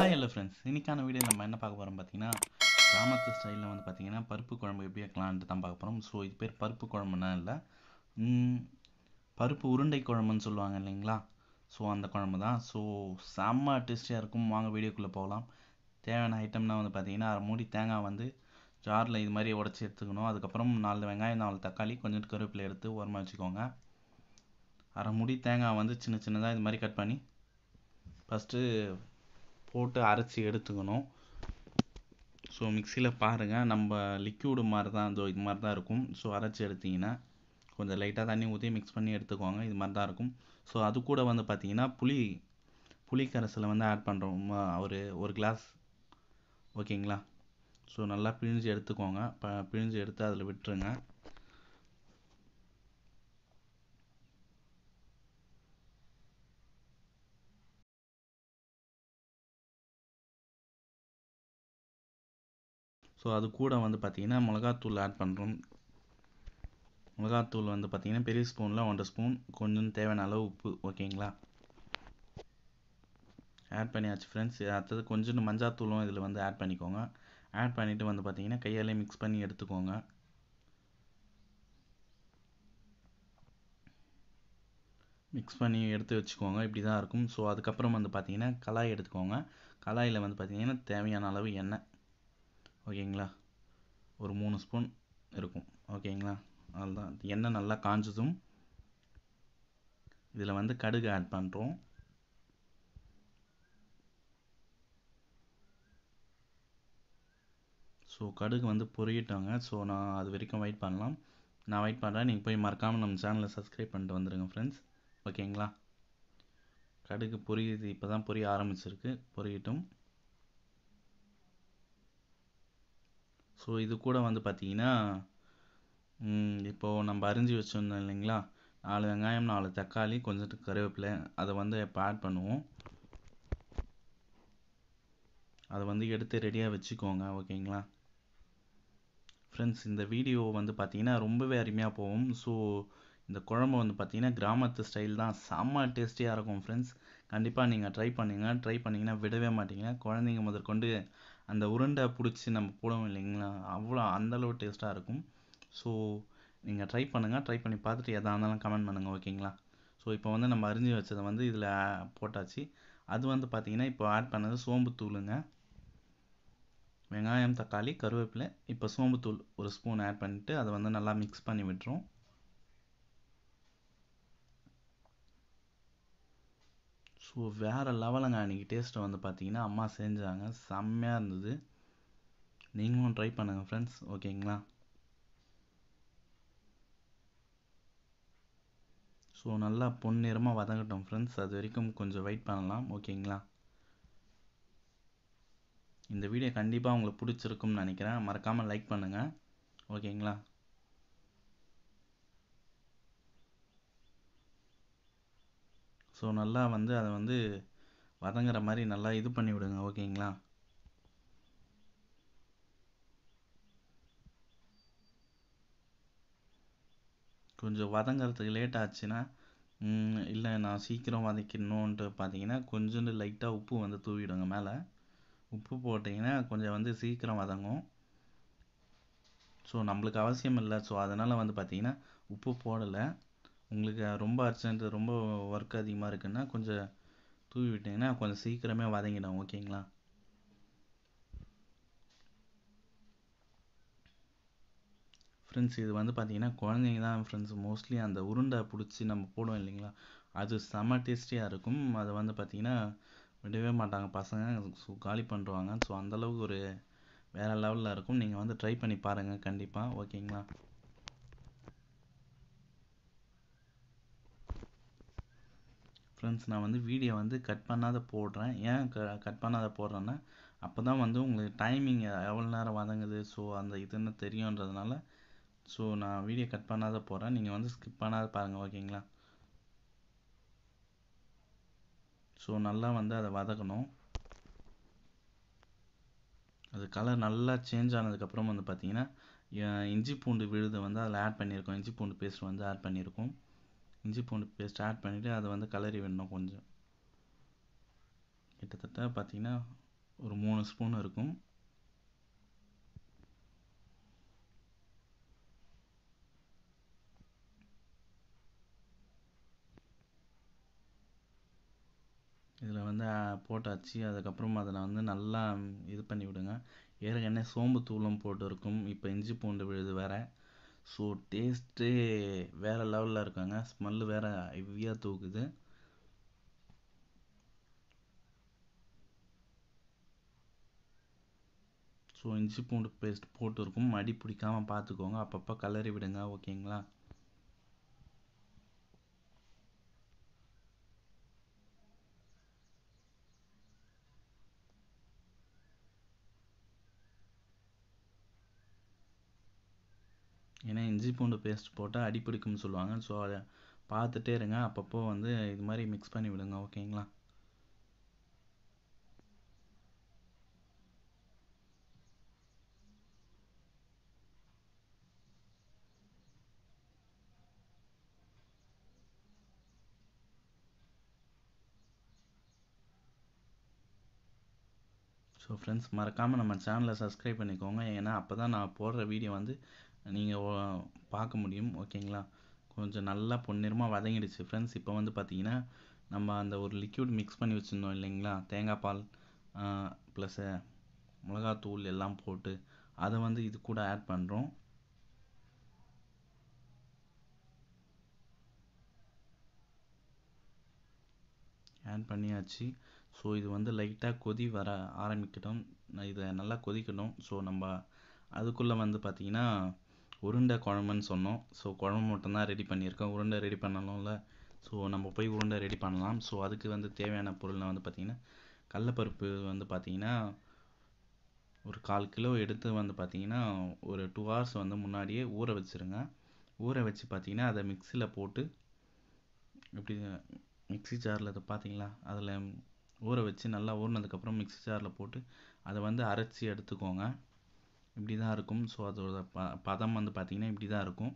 hi hello friends இன்னைக்கான video நம்ம என்ன பார்க்க போகிறோம் பார்த்தீங்கன்னா கிராமத்து ஸ்டைலில் வந்து பார்த்தீங்கன்னா பருப்பு குழம்பு எப்படி வைக்கலான்ட்டு தான் பார்க்க போகிறோம் ஸோ இது பேர் பருப்பு குழம்புனா இல்லை ம், பருப்பு உருண்டை குழம்புன்னு சொல்லுவாங்க இல்லைங்களா ஸோ அந்த குழம்பு தான் ஸோ செம்ம டேஸ்டியாக இருக்கும் வாங்க வீடியோக்குள்ளே போகலாம் தேவையான ஐட்டம்னா வந்து பார்த்தீங்கன்னா அரை மூடி தேங்காய் வந்து ஜாரில் இது மாதிரி உடச்சி எடுத்துக்கணும் அதுக்கப்புறம் நாலு வெங்காயம் நாலு தக்காளி கொஞ்சம் கருவேப்பிலை எடுத்து ஓரமாக வச்சுக்கோங்க அரை மூடி தேங்காய் வந்து சின்ன சின்னதாக இது மாதிரி கட் பண்ணி ஃபஸ்ட்டு போட்டு அரைச்சி எடுத்துக்கணும் ஸோ மிக்சியில் பாருங்கள் நம்ம லிக்யூடு மாதிரி தான் இதோ இது மாதிரி தான் இருக்கும் ஸோ அரைச்சி எடுத்தீங்கன்னா கொஞ்சம் லைட்டாக தண்ணி ஊற்றி மிக்ஸ் பண்ணி எடுத்துக்கோங்க இது மாதிரி தான் இருக்கும் ஸோ அது கூட வந்து பார்த்தீங்கன்னா புளி புளி கரைசலை வந்து ஆட் பண்ணுறோம் ஒரு ஒரு கிளாஸ் ஓகேங்களா ஸோ நல்லா பிழிஞ்சு எடுத்துக்கோங்க ப பிழிஞ்சு எடுத்து அதில் விட்டுருங்க ஸோ அது கூட வந்து பார்த்தீங்கன்னா மிளகாத்தூள் ஆட் பண்ணுறோம் மிளகாத்தூள் வந்து பார்த்தீங்கன்னா பெரிய ஸ்பூனில் ஒன்றரை ஸ்பூன் கொஞ்சம் தேவையான அளவு உப்பு ஓகேங்களா ஆட் பண்ணியாச்சு ஃப்ரெண்ட்ஸ் அடுத்தது கொஞ்சம் மஞ்சாத்தூளும் இதில் வந்து ஆட் பண்ணிக்கோங்க ஆட் பண்ணிவிட்டு வந்து பார்த்தீங்கன்னா கையாலே மிக்ஸ் பண்ணி எடுத்துக்கோங்க மிக்ஸ் பண்ணி எடுத்து வச்சுக்கோங்க இப்படி தான் இருக்கும் ஸோ அதுக்கப்புறம் வந்து பார்த்தீங்கன்னா கலாய் எடுத்துக்கோங்க கலாயில் வந்து பார்த்தீங்கன்னா தேவையான அளவு எண்ணெய் ஓகேங்களா ஒரு மூணு ஸ்பூன் இருக்கும் ஓகேங்களா அதுதான் எண்ணெய் நல்லா காஞ்சதும் இதில் வந்து கடுகு ஆட் பண்ணுறோம் ஸோ கடுகு வந்து பொரியட்டாங்க ஸோ நான் அது வரைக்கும் வெயிட் பண்ணலாம் நான் வெயிட் பண்ணுறேன் நீங்கள் போய் மறக்காமல் நம்ம சேனலை சப்ஸ்கிரைப் பண்ணிட்டு வந்துடுங்க ஃப்ரெண்ட்ஸ் ஓகேங்களா கடுகு பொரியுது இப்போ தான் பொரிய ஆரம்பிச்சிருக்கு பொரியட்டும் ஸோ இது கூட வந்து பார்த்தீங்கன்னா இப்போது நம்ம அரிஞ்சு வச்சுருந்தோம் இல்லைங்களா நாலு வெங்காயம் நாலு தக்காளி கொஞ்சம் கருவேப்பிலை அதை வந்து இப்போ ஆட் பண்ணுவோம் அதை வந்து எடுத்து ரெடியாக வச்சுக்கோங்க ஓகேங்களா ஃப்ரெண்ட்ஸ் இந்த வீடியோ வந்து பார்த்தீங்கன்னா ரொம்பவே அருமையாக போகும் ஸோ இந்த குழம்பு வந்து பார்த்தீங்கன்னா கிராமத்து ஸ்டைல் தான் செம்ம டேஸ்டியாக இருக்கும் ஃப்ரெண்ட்ஸ் கண்டிப்பாக நீங்கள் ட்ரை பண்ணுங்க ட்ரை பண்ணிங்கன்னா விடவே மாட்டீங்க குழந்தைங்க முதற்கொண்டு அந்த உருண்டை பிடிச்சி நம்ம போடுவோம் இல்லைங்களா அவ்வளோ அந்தளவு டேஸ்ட்டாக இருக்கும் ஸோ நீங்கள் ட்ரை பண்ணுங்கள் ட்ரை பண்ணி பார்த்துட்டு எதாக இருந்தாலும் கமெண்ட் பண்ணுங்கள் ஓகேங்களா ஸோ இப்போ வந்து நம்ம அரிஞ்சு வச்சதை வந்து இதில் போட்டாச்சு அது வந்து பார்த்திங்கன்னா இப்போ ஆட் பண்ணது சோம்பு தூளுங்க வெங்காயம் தக்காளி கருவேப்பிலை இப்போ சோம்புத்தூள் ஒரு ஸ்பூன் ஆட் பண்ணிவிட்டு அதை வந்து நல்லா மிக்ஸ் பண்ணி விட்டுரும் ஸோ வேறு லெவலுங்க அன்றைக்கி டேஸ்ட்டை வந்து பார்த்தீங்கன்னா அம்மா செஞ்சாங்க செம்மையாக இருந்தது நீங்களும் ட்ரை பண்ணுங்கள் ஃப்ரெண்ட்ஸ் ஓகேங்களா ஸோ நல்லா பொன்னிறமாக வதங்கட்டும் ஃப்ரெண்ட்ஸ் அது வரைக்கும் கொஞ்சம் வெயிட் பண்ணலாம் ஓகேங்களா இந்த வீடியோ கண்டிப்பாக உங்களுக்கு பிடிச்சிருக்கும்னு நினைக்கிறேன் மறக்காமல் லைக் பண்ணுங்கள் ஓகேங்களா ஸோ நல்லா வந்து அதை வந்து வதங்குற மாதிரி நல்லா இது பண்ணி விடுங்க ஓகேங்களா கொஞ்சம் வதங்கிறதுக்கு லேட் ஆச்சுன்னா இல்லை நான் சீக்கிரம் வதக்கிடணுன்ட்டு பார்த்தீங்கன்னா கொஞ்சோண்டு லைட்டாக உப்பு வந்து தூவிடுங்க மேலே உப்பு போட்டிங்கன்னா கொஞ்சம் வந்து சீக்கிரம் வதங்கும் ஸோ நம்மளுக்கு அவசியம் இல்லை ஸோ அதனால் வந்து பார்த்தீங்கன்னா உப்பு போடலை உங்களுக்கு ரொம்ப அர்ஜென்ட் ரொம்ப ஒர்க் அதிகமாக இருக்குன்னா கொஞ்சம் தூவி விட்டிங்கன்னா கொஞ்சம் சீக்கிரமே வதங்கிடும் ஓகேங்களா ஃப்ரெண்ட்ஸ் இது வந்து பார்த்தீங்கன்னா குழந்தைங்க தான் ஃப்ரெண்ட்ஸ் மோஸ்ட்லி அந்த உருண்டை பிடிச்சி நம்ம போடுவோம் இல்லைங்களா அது செம்ம டேஸ்டியாக இருக்கும் அதை வந்து பார்த்திங்கன்னா விடவே மாட்டாங்க பசங்க ஸோ காலி பண்ணுறாங்க ஸோ அந்தளவுக்கு ஒரு வேறு லெவலில் இருக்கும் நீங்கள் வந்து ட்ரை பண்ணி பாருங்கள் கண்டிப்பாக ஓகேங்களா ஃப்ரெண்ட்ஸ் நான் வந்து வீடியோ வந்து கட் பண்ணாத போடுறேன் ஏன் க கட் பண்ணாத போடுறேன்னா அப்போ தான் வந்து உங்களுக்கு டைமிங் எவ்வளோ நேரம் வதங்குது ஸோ அந்த இதுன்னு தெரியுன்றதுனால ஸோ நான் வீடியோ கட் பண்ணாத போடுறேன் நீங்கள் வந்து ஸ்கிப் பண்ணாத பாருங்கள் ஓகேங்களா ஸோ நல்லா வந்து அதை வதக்கணும் அது கலர் நல்லா சேஞ்ச் ஆனதுக்கப்புறம் வந்து பார்த்தீங்கன்னா இஞ்சி பூண்டு விழுதை வந்து அதில் ஆட் பண்ணியிருக்கோம் இஞ்சி பூண்டு பேஸ்ட் வந்து ஆட் பண்ணியிருக்கோம் இஞ்சி பூண்டு பேஸ்ட் ஆட் பண்ணிவிட்டு அதை வந்து கலரி விடணும் கொஞ்சம் கிட்டத்தட்ட பார்த்தீங்கன்னா ஒரு மூணு ஸ்பூன் இருக்கும் இதில் வந்து அஹ், போட்டாச்சு அதுக்கப்புறம் அதில் வந்து நல்லா இது பண்ணி விடுங்க ஏற்கனவே சோம்பு தூளும் போட்டு இருக்கும் இப்போ இஞ்சி பூண்டு விழுது வேற ஸோ டேஸ்ட்டே வேற லெவலில் இருக்காங்க ஸ்மெல்லு வேற ஹெவியாக தூக்குது ஸோ இஞ்சி பூண்டு பேஸ்ட் போட்டு இருக்கும் அடி பிடிக்காம பார்த்துக்கோங்க அப்பப்போ கலரி விடுங்க ஓகேங்களா ஏன்னா இஞ்சி பூண்டு பேஸ்ட் போட்டால் அடி பிடிக்கும்னு சொல்லுவாங்க ஸோ அதை பார்த்துட்டே இருங்க அப்பப்போ வந்து இது மாதிரி மிக்ஸ் பண்ணி விடுங்க ஓகேங்களா ஸோ ஃப்ரெண்ட்ஸ் மறக்காமல் நம்ம சேனலை சப்ஸ்கிரைப் பண்ணிக்கோங்க ஏன்னா அப்போ தான் நான் போடுற வீடியோ வந்து நீங்கள் பார்க்க முடியும் ஓகேங்களா கொஞ்சம் நல்லா பொன்னிறமாக வதங்கிடுச்சு ஃப்ரெண்ட்ஸ் இப்போ வந்து பார்த்தீங்கன்னா நம்ம அந்த ஒரு லிக்யூட் மிக்ஸ் பண்ணி வச்சுருந்தோம் இல்லைங்களா தேங்காய் பால் ப்ளஸ்ஸு மிளகாத்தூள் எல்லாம் போட்டு அதை வந்து இது கூட ஆட் பண்ணுறோம் ஆட் பண்ணியாச்சு ஸோ இது வந்து லைட்டாக கொதி வர ஆரம்பிக்கட்டும் நான் இதை நல்லா கொதிக்கட்டும் ஸோ நம்ம அதுக்குள்ளே வந்து பார்த்திங்கன்னா உருண்டை குழம்புன்னு சொன்னோம் ஸோ குழம்பு மட்டும்தான் ரெடி பண்ணியிருக்கோம் உருண்டை ரெடி பண்ணணும்ல ஸோ நம்ம போய் உருண்டை ரெடி பண்ணலாம் ஸோ அதுக்கு வந்து தேவையான பொருள்லாம் வந்து பார்த்திங்கன்னா கடலப்பருப்பு வந்து பார்த்திங்கன்னா ஒரு கால் கிலோ எடுத்து வந்து பார்த்திங்கன்னா ஒரு டூ ஹவர்ஸ் வந்து முன்னாடியே ஊற வச்சுருங்க ஊற வச்சு பார்த்திங்கன்னா அதை மிக்சியில் போட்டு இப்படி மிக்ஸி ஜாரில் அதை பார்த்தீங்களா அதில் ஊற வச்சு நல்லா ஊறினதுக்கப்புறம் மிக்ஸி ஜாரில் போட்டு அதை வந்து அரைச்சி எடுத்துக்கோங்க இப்படி தான் இருக்கும் ஸோ அதோட ப பதம் வந்து பார்த்திங்கன்னா இப்படி தான் இருக்கும்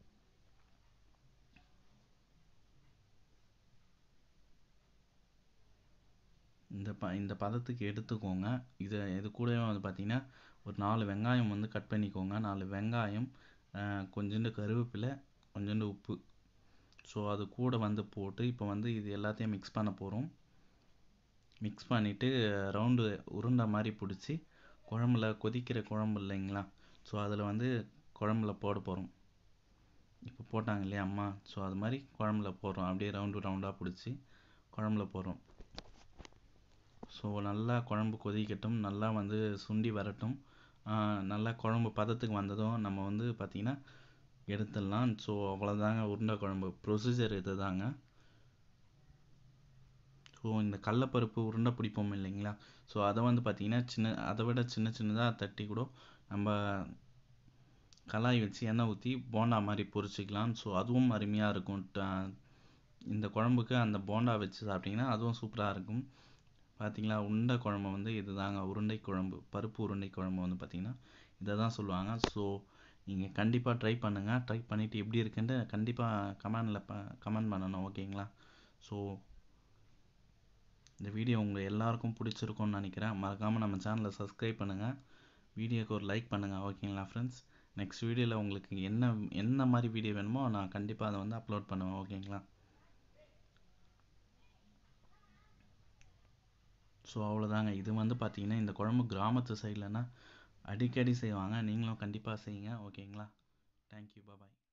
இந்த ப இந்த பதத்துக்கு எடுத்துக்கோங்க இதை இது கூடவே வந்து பார்த்திங்கன்னா ஒரு நாலு வெங்காயம் வந்து கட் பண்ணிக்கோங்க நாலு வெங்காயம் அஹ், கொஞ்சோண்டு கருவேப்பிலை கொஞ்சோண்டு உப்பு ஸோ அது கூட வந்து போட்டு இப்போ வந்து இது எல்லாத்தையும் மிக்ஸ் பண்ண போகிறோம் மிக்ஸ் பண்ணிவிட்டு ரவுண்டு உருண்டை மாதிரி பிடிச்சி குழம்புல கொதிக்கிற குழம்பு இல்லைங்களா ஸோ அதில் வந்து குழம்புல போட போகிறோம் இப்போ போட்டாங்க இல்லையா அம்மா ஸோ அது மாதிரி குழம்புல போடுறோம் அப்படியே ரவுண்டு ரவுண்டாக பிடிச்சி குழம்புல போடுறோம் ஸோ நல்லா குழம்பு கொதிக்கட்டும் நல்லா வந்து சுண்டி வரட்டும் ஆஹ் நல்லா குழம்பு பதத்துக்கு வந்ததும் நம்ம வந்து பார்த்திங்கன்னா எடுத்துடலாம் ஸோ அவ்வளோதாங்க உருண்டை குழம்பு ப்ரொசீஜர் இது தாங்க ஸோ இந்த கடலப்பருப்பு உருண்டை பிடிப்போம் இல்லைங்களா ஸோ அதை வந்து பார்த்திங்கன்னா சின்ன அதை விட சின்ன சின்னதாக தட்டி கூட நம்ம கலாய் வச்சு எண்ணெய் ஊற்றி போண்டா மாதிரி பொரிச்சிக்கலாம் ஸோ அதுவும் அருமையாக இருக்கும் ட- இந்த குழம்புக்கு அந்த போண்டா வச்சு சாப்பிட்டிங்கன்னா அதுவும் சூப்பராக இருக்கும் பார்த்தீங்களா உருண்டை குழம்பு வந்து இதுதாங்க உருண்டை குழம்பு பருப்பு உருண்டை குழம்பு வந்து பார்த்திங்கன்னா இதை தான் சொல்லுவாங்க ஸோ நீங்கள் கண்டிப்பாக ட்ரை பண்ணுங்கள் ட்ரை பண்ணிவிட்டு எப்படி இருக்குன்ட்டு கண்டிப்பாக கமெண்டில் ப கமெண்ட் பண்ணணும் ஓகேங்களா ஸோ இந்த வீடியோ உங்கள் எல்லாருக்கும் பிடிச்சிருக்கும்னு நினைக்கிறேன் மறக்காமல் நம்ம சேனலை சப்ஸ்கிரைப் பண்ணுங்கள் வீடியோக்கு ஒரு லைக் பண்ணுங்கள் ஓகேங்களா ஃப்ரெண்ட்ஸ் நெக்ஸ்ட் வீடியோவில் உங்களுக்கு என்ன என்ன மாதிரி வீடியோ வேணுமோ நான் கண்டிப்பாக அதை வந்து அப்லோட் பண்ணுவேன் ஓகேங்களா ஸோ அவ்வளோதாங்க இது வந்து பார்த்தீங்கன்னா இந்த குழம்பு கிராமத்து சைட்லனா அடிக்கடி செய்வாங்க நீங்களும் கண்டிப்பாக செய்யுங்க ஓகேங்களா தேங்க்யூ பாய்